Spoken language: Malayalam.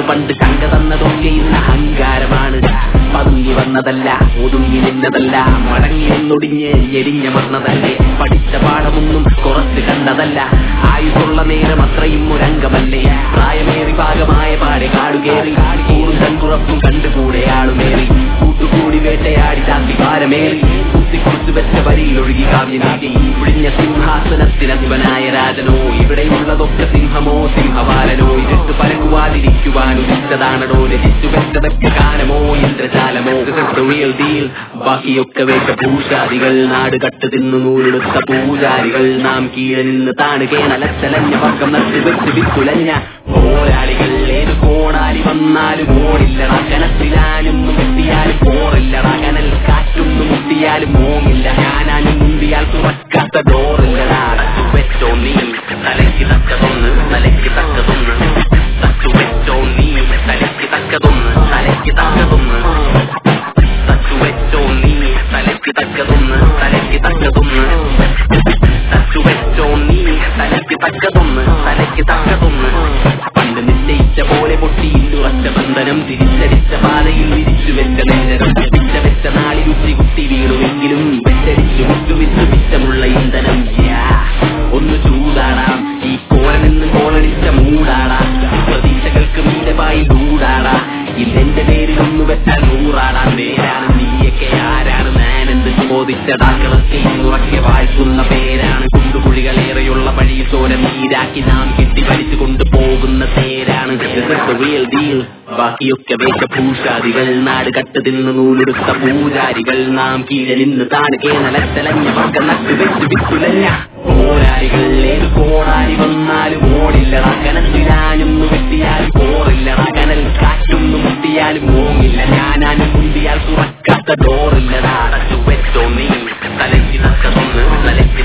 പണ്ട് ശങ്ക തന്നതൊക്കെ ഇന്ന് അഹങ്കാരമാണ് പതുങ്ങി വന്നതല്ല ഒതുങ്ങി നിന്നതല്ല മടങ്ങി ഒന്നൊടിഞ്ഞ് എരിഞ്ഞമർന്നതല്ലേ പഠിച്ച പാഠമൊന്നും കുറച്ച് കണ്ടതല്ല ആയുസുള്ള നേരം അത്രയും ഒരംഗമല്ലേ പ്രായമേറി ഭാഗമായ പാടെ കാടുകേറി കൂടും തൻകുറപ്പും കണ്ടുകൂടെ ആളുമേറി കൂട്ടുകൂടി വേട്ടയാടി ചാത്തി ഭാരമേറി കുത്തിക്കുറിച്ച് വെച്ച വരിയിലൊഴുകി കാവ്യനീതി വിഴിഞ്ഞ സിംഹാസനത്തിനധിപനായ രാജനോ ഇവിടെയുള്ളതൊക്കെ സിംഹമോ സിംഹപാലനോ ഇരുട്ട് പരക്കുവാതിരിക്കുവാൻ ഉദിച്ചതാണടോ രചിച്ചു വെച്ചതൊക്കെ ഗാനമോ ഇന്ദ്രജാലമോ റിയൽ ഡീൽ ബാക്കിയൊക്കെ വേണ്ട ഭൂഷാദികൾ നാട് കട്ട് തിന്നു നൂലെടുത്ത പൂജാരികൾ നാം കീഴെ നിന്ന് താണുകേ നലച്ചലഞ്ഞ പക്കം നട്ട് വെച്ച് വിത്തുലഞ്ഞ പോരാളികൾ ഏത് കോടാലി വന്നാലും ഓടില്ലടാ കനത്തിലാനും വെട്ടിയാലും പോറില്ലടാ കനൽ കാറ്റൊന്നും മുട്ടിയാലും മോങ്ങില്ല ഞാനാനും മുന്തിയാൽ തുറക്കാത്ത ഡോറില്ലടാ തച്ചു വെച്ചോ നീ തലയ്ക്ക് തക്കതൊന്ന് തലയ്ക്ക് തക്കതൊന്ന് തച്ചു വെച്ചോ നീ തലയ്ക്ക് തക്കതൊന്ന് തലയ്ക്ക് തക്കതൊന്ന് തച്ചു വെച്ചോ നീ തലയ്ക്ക് തക്കതൊന്ന് തലയ്ക്ക് തക്കതൊന്ന് തച്ചു വെച്ചോ നീ തലയ്ക്ക് തക്കതൊന്ന് തലയ്ക്ക് തക്കതൊന്ന് പണ്ട് നിശ്ചയിച്ച പോലെ പൊട്ടിയില്ലുറച്ച ബന്ധനം തിരിച്ചടിച്ച പാതയിൽ വിരിച്ചു വെച്ച നേരം പിച്ച വെച്ച നാളി കുത്തി കുത്തി വീണുവെങ്കിലും വെച്ചടിച്ചു മുട്ടുവിച്ചു മിച്ചമുള്ള ഇന്ധനം യാ, ഒന്ന് ചൂടാടാം ഈ കോലനെന്ന് കോലടിച്ച മൂടാടാ പ്രതീക്ഷകൾക്ക് മീതമായി ചൂടാടാ ഇതെന്റെ പേരിൽ ഒന്ന് വെച്ചാൽ നൂറാടാം നേരാണ് നീയൊക്കെ ആരാണ് ഞാനെന്ന് ചോദിച്ചടാക്കളൊക്കെ ഇന്നുറക്കെ വാഴ്ത്തുന്ന പേരാണ് കുണ്ടുകുഴികളേറെയുള്ള വഴി ചോര നീരാക്കി നാം കെട്ടി വലിച്ചു കൊണ്ടുപോകുന്ന തേരാണ് റിയൽ ഡീൽ ബാക്കിയൊക്കെ വേഷഭൂഷാദികൾ നാട് കട്ട് തിന്ന് നൂലെടുത്ത പൂജാരികൾ നാം കീഴെ നിന്ന് താണുകേ നലത്തലഞ്ഞ പക്ക നട്ടു വെച്ച് വിത്തുലഞ്ഞ പോരാളികൾ ഏത് കോടാലി വന്നാലും ഓടില്ലടാ കനത്തിലാനും വെട്ടിയാലും പോറില്ലടാ കനൽ കാറ്റൊന്നും മുട്ടിയാലും മോങ്ങില്ല ഞാനാനും മുന്തിയാൽ തുറക്കാത്ത ഡോറില്ലടാ അടച്ചു വെച്ചോ നീ തലയ്ക്ക് തക്കതൊന്ന് തലയ്ക്ക്